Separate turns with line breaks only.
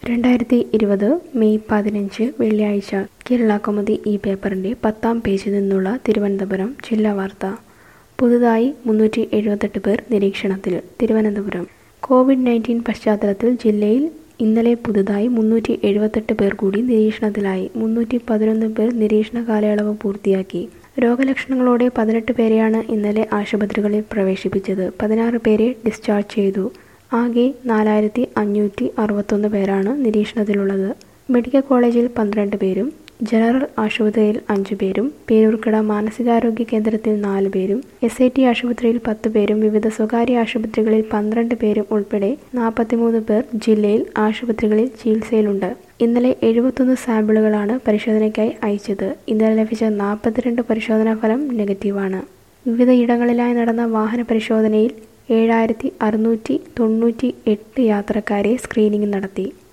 രണ്ടായിരത്തി ഇരുപത് മെയ് പതിനഞ്ച് വെള്ളിയാഴ്ച കേരള കൗമുദി ഈ പേപ്പറിന്റെ പത്താം പേജിൽ നിന്നുള്ള തിരുവനന്തപുരം ജില്ലാ വാർത്ത പുതുതായി മുന്നൂറ്റി എഴുപത്തെട്ട് പേർ നിരീക്ഷണത്തിൽ തിരുവനന്തപുരം കോവിഡ് നയൻറ്റീൻ പശ്ചാത്തലത്തിൽ ജില്ലയിൽ ഇന്നലെ പുതുതായി മുന്നൂറ്റി എഴുപത്തെട്ട് പേർ കൂടി നിരീക്ഷണത്തിലായി മുന്നൂറ്റി പതിനൊന്ന് പേർ നിരീക്ഷണ കാലയളവ് പൂർത്തിയാക്കി രോഗലക്ഷണങ്ങളോടെ പതിനെട്ട് പേരെയാണ് ഇന്നലെ ആശുപത്രികളിൽ പ്രവേശിപ്പിച്ചത് പതിനാറ് പേരെ ഡിസ്ചാർജ് ചെയ്തു ആകെ നാലായിരത്തി അഞ്ഞൂറ്റി അറുപത്തൊന്ന് പേരാണ് നിരീക്ഷണത്തിലുള്ളത് മെഡിക്കൽ കോളേജിൽ പന്ത്രണ്ട് പേരും ജനറൽ ആശുപത്രിയിൽ അഞ്ചു പേരും പേരൂർക്കട മാനസികാരോഗ്യ കേന്ദ്രത്തിൽ നാല് പേരും എസ് ഐ ടി ആശുപത്രിയിൽ പത്ത് പേരും വിവിധ സ്വകാര്യ ആശുപത്രികളിൽ പന്ത്രണ്ട് പേരും ഉൾപ്പെടെ നാൽപ്പത്തിമൂന്ന് പേർ ജില്ലയിൽ ആശുപത്രികളിൽ ചികിത്സയിലുണ്ട് ഇന്നലെ എഴുപത്തൊന്ന് സാമ്പിളുകളാണ് പരിശോധനയ്ക്കായി അയച്ചത് ഇന്നലെ ലഭിച്ച നാൽപ്പത്തിരണ്ട് പരിശോധനാ ഫലം നെഗറ്റീവാണ് വിവിധ ഇടങ്ങളിലായി നടന്ന വാഹന പരിശോധനയിൽ ഏഴായിരത്തി അറുന്നൂറ്റി തൊണ്ണൂറ്റി എട്ട് യാത്രക്കാരെ സ്ക്രീനിംഗ് നടത്തി